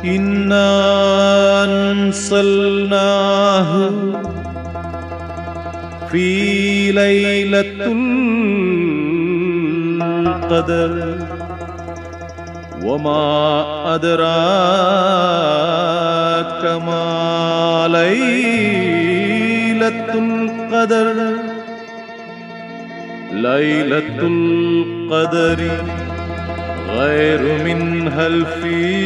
إنا أنزلناه في ليلة القدر وما أدراك ما ليلة القدر ليلة القدر غير من ألف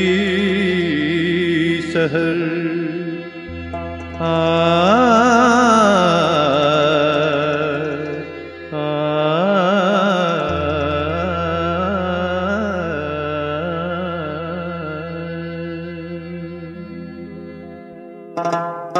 شهر آه آه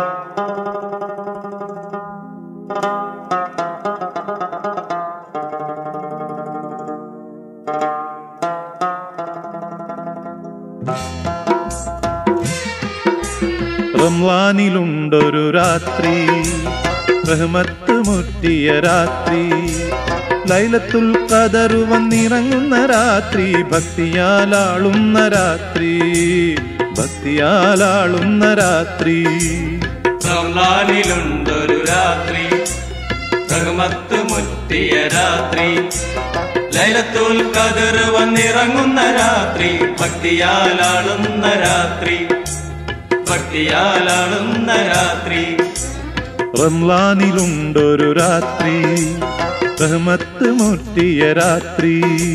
റംലാനിലുണ്ടൊരു രാത്രി റഹ്മത്ത് മുറ്റിയ രാത്രി ലൈലത്തുൽ ഖദർ വന്നിറങ്ങുന്ന രാത്രി ഭക്തിയാലാളുന്ന രാത്രി ഭക്തിയാലാളുന്ന രാത്രി റംലാനിലുണ്ടൊരു രാത്രി റഹ്മത്ത് മുറ്റിയ രാത്രി ലൈലത്തുൽ കതിർ വന്നിറങ്ങുന്ന രാത്രി ഭക്തിയാലാളുന്ന രാത്രി ഭക്തിയാലാളുന്ന രാത്രി റംലാനിലുണ്ടൊരു രാത്രി റഹ്മത്ത് മുറ്റിയ രാത്രി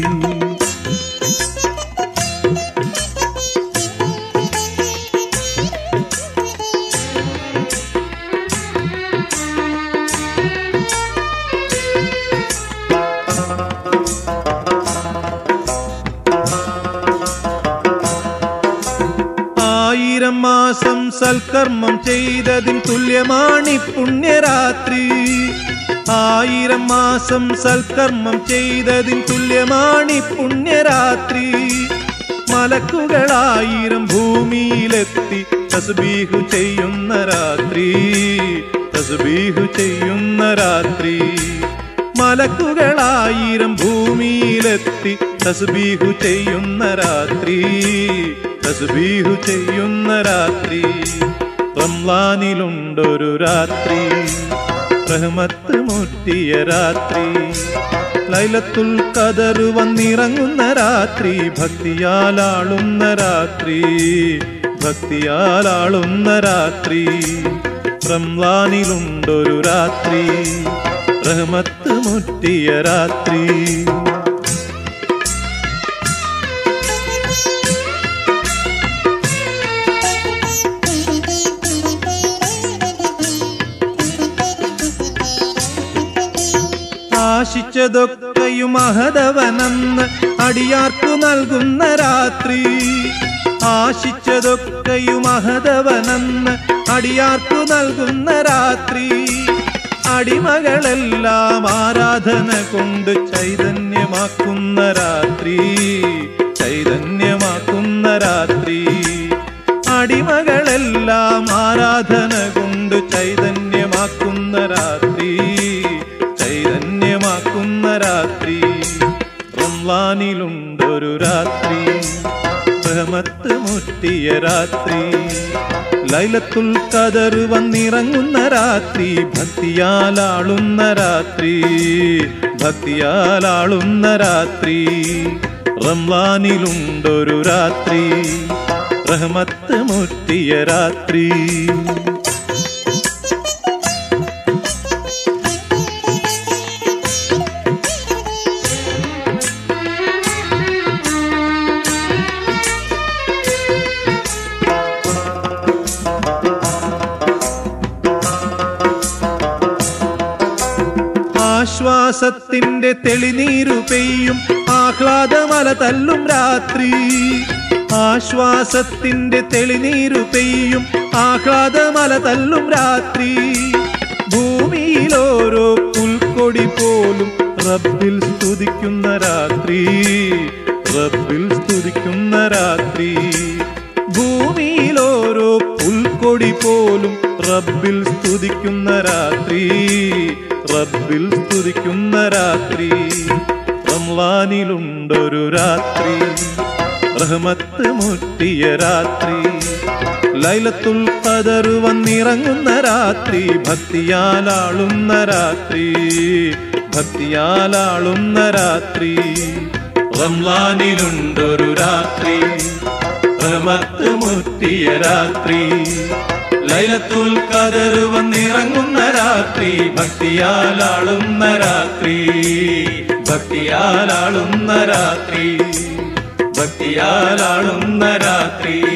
ആയിരം മാസം സൽക്കർമ്മം ചെയ്തതിൻ തുല്യമാണി പുണ്യരാത്രി ആയിരം മാസം സൽക്കർമ്മം ചെയ്തതിൻ തുല്യമാണി പുണ്യരാത്രി മലക്കുകളായിരം ഭൂമിയിലെത്തി തസ്ബീഹു ചെയ്യുന്ന രാത്രി തസ്ബീഹു ചെയ്യുന്ന രാത്രി മലക്കുകളായിരം ഭൂമിയിലെത്തി തസ്ബീഹു ചെയ്യുന്ന രാത്രി തസ്ബീഹു ചെയ്യുന്ന രാത്രി റംലാനിലുണ്ടൊരു രാത്രി റഹ്മത്ത് മുറ്റിയ രാത്രി ലൈലത്തുൽ ഖദർ വന്നിറങ്ങുന്ന രാത്രി ഭക്തിയാലാളുന്ന രാത്രി ഭക്തിയാലാളുന്ന രാത്രി റംലാനിലുണ്ടൊരു രാത്രി റഹ്മത്ത് മുറ്റിയ രാത്രി ആശിച്ചതൊക്കെയും മഹതവനെന്ന് അടിയാർക്കു നൽകുന്ന രാത്രി ആശിച്ചതൊക്കെയും മഹതവനെന്ന് അടിയാർക്കു നൽകുന്ന രാത്രി അടിമകളെല്ലാം ആരാധന കൊണ്ട് ചൈതന്യമാക്കുന്ന രാത്രി ചൈതന്യമാക്കുന്ന രാത്രി അടിമകളെല്ലാം ആരാധന കൊണ്ട് ചൈതന്യമാക്കുന്ന രാത്രി ചൈതന്യമാക്കുന്ന രാത്രി റംലാനിലുണ്ടൊരു രാത്രി റഹ്മത്ത് മുറ്റിയ രാത്രി ലൈലത്തുൽ ഖദർ വന്നിറങ്ങുന്ന രാത്രി ഭക്തിയാലാളുന്ന രാത്രി ഭക്തിയാലാളുന്ന രാത്രി റംലാനിലുണ്ടൊരു രാത്രി റഹ്മത്ത് മുറ്റിയ രാത്രി ആശ്വാസത്തിന്റെ തെളിനീരു പെയ്യും ആഹ്ലാദമല തല്ലും രാത്രി ആശ്വാസത്തിന്റെ തെളിനീരു പെയ്യും ആഹ്ലാദമല തല്ലും രാത്രി ഭൂമിയിലോരോ പുൽക്കൊടി പോലും റബ്ബിൽ സ്തുതിക്കുന്ന രാത്രി റബ്ബിൽ സ്തുതിക്കുന്ന രാത്രി ഭൂമിയിലോരോ പുൽക്കൊടി പോലും റബ്ബിൽ സ്തുതിക്കുന്ന രാത്രി റബ്ബിൽ സ്തുതിക്കുന്ന രാത്രി റംലാനിലുണ്ടൊരു രാത്രി റഹ്മത്ത് മുറ്റിയ രാത്രി ലൈലത്തുൽ ഖദർ വന്നിറങ്ങുന്ന രാത്രി ഭക്തിയാലാളുന്ന രാത്രി ഭക്തിയാലാളുന്ന രാത്രി റംലാനിലുണ്ടൊരു രാത്രി റഹ്മത്ത് മുറ്റിയ രാത്രി ലൈലത്തുൽ ഖദർ വന്നിറങ്ങുന്ന രാത്രി ഭക്തിയാലാളുന്ന രാത്രി ഭക്തിയാലാളുന്ന രാത്രി ഭക്തിയാലാളുന്ന രാത്രി